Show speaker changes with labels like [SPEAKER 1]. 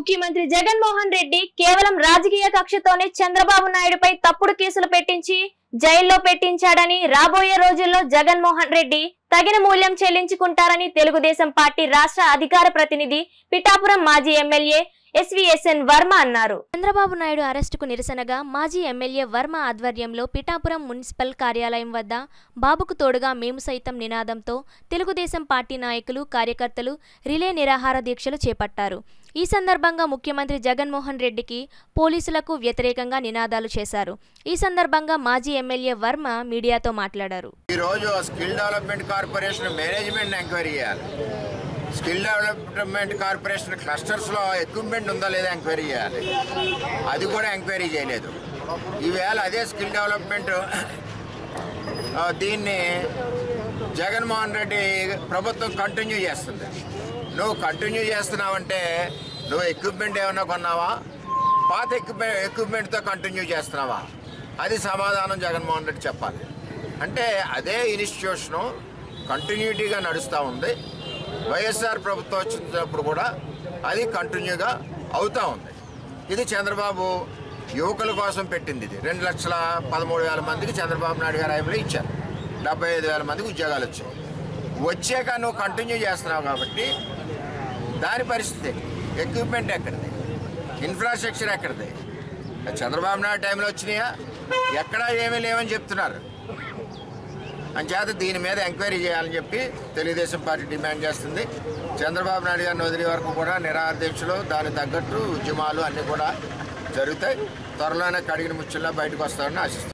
[SPEAKER 1] ముఖ్యమంత్రి జగన్మోహన్ రెడ్డి కేవలం రాజకీయ కక్షతోనే చంద్రబాబు నాయుడుపై తప్పుడు కేసులు పెట్టించి జైల్లో పెట్టించాడని రాబోయే రోజుల్లో జగన్మోహన్ రెడ్డి తగిన మూల్యం చెల్లించుకుంటారని తెలుగుదేశం పార్టీ రాష్ట్ర అధికార ప్రతినిధి పిఠాపురం మాజీ ఎమ్మెల్యే ఎస్విఎస్ఎన్ వర్మ అన్నారు చంద్రబాబు నాయుడు అరెస్టుకు నిరసనగా మాజీ ఎమ్మెల్యే వర్మ ఆధ్వర్యంలో పిఠాపురం మున్సిపల్ కార్యాలయం వద్ద బాబుకు తోడుగా మేము సైతం నినాదంతో తెలుగుదేశం పార్టీ నాయకులు కార్యకర్తలు రిలే నిరాహార దీక్షలు చేపట్టారు ఈ సందర్భంగా ముఖ్యమంత్రి జగన్మోహన్ రెడ్డికి పోలీసులకు వ్యతిరేకంగా నినాదాలు చేశారు ఈ సందర్భంగా మాజీ ఎమ్మెల్యే వర్మ మీడియాతో మాట్లాడారు
[SPEAKER 2] ఈరోజు skill development corporation management enquiry చేయాలి స్కిల్ డెవలప్మెంట్ కార్పొరేషన్ క్లస్టర్స్లో ఎక్విప్మెంట్ ఉందా లేదా ఎంక్వైరీ చేయాలి అది కూడా ఎంక్వైరీ చేయలేదు ఈవేళ అదే స్కిల్ డెవలప్మెంట్ ఆ, దీన్ని జగన్మోహన్ రెడ్డి ప్రభుత్వం కంటిన్యూ చేస్తుంది నువ్వు కంటిన్యూ చేస్తున్నావంటే నువ్వు ఎక్విప్మెంట్ ఏమన్నా కొన్నావా పాత ఎక్విప్మెంట్ ఎక్విప్మెంట్తో కంటిన్యూ చేస్తున్నావా అది సమాధానం జగన్మోహన్ రెడ్డి చెప్పాలి అంటే అదే ఇన్స్టిట్యూషను కంటిన్యూటీగా నడుస్తూ ఉంది వైఎస్ఆర్ ప్రభుత్వం వచ్చినప్పుడు కూడా అది కంటిన్యూగా అవుతూ ఉంది ఇది చంద్రబాబు యువకుల కోసం పెట్టింది ఇది రెండు లక్షల పదమూడు వేల మందికి చంద్రబాబు నాయుడు గారు ఆయనలో ఇచ్చారు డెబ్బై ఐదు వేల మందికి ఉద్యోగాలు వచ్చాయి వచ్చాక నువ్వు కంటిన్యూ చేస్తున్నావు కాబట్టి దాని పరిస్థితి ఎక్విప్మెంట్ ఎక్కడిది ఇన్ఫ్రాస్ట్రక్చర్ ఎక్కడిది చంద్రబాబు నాయుడు టైంలో వచ్చినాయా ఎక్కడా ఏమీ లేవని చెప్తున్నారు అంచేత దీని మీద ఎంక్వైరీ చేయాలని చెప్పి తెలుగుదేశం పార్టీ డిమాండ్ చేస్తుంది చంద్రబాబు నాయుడు గారిని వదిలే వరకు కూడా నిరాహార దీక్షలు దానికి తగ్గట్టు ఉద్యమాలు అన్నీ కూడా జరుగుతాయి త్వరలోనే కడిగిన ముచ్చుల్లా బయటకు వస్తారని ఆశిస్తున్నాను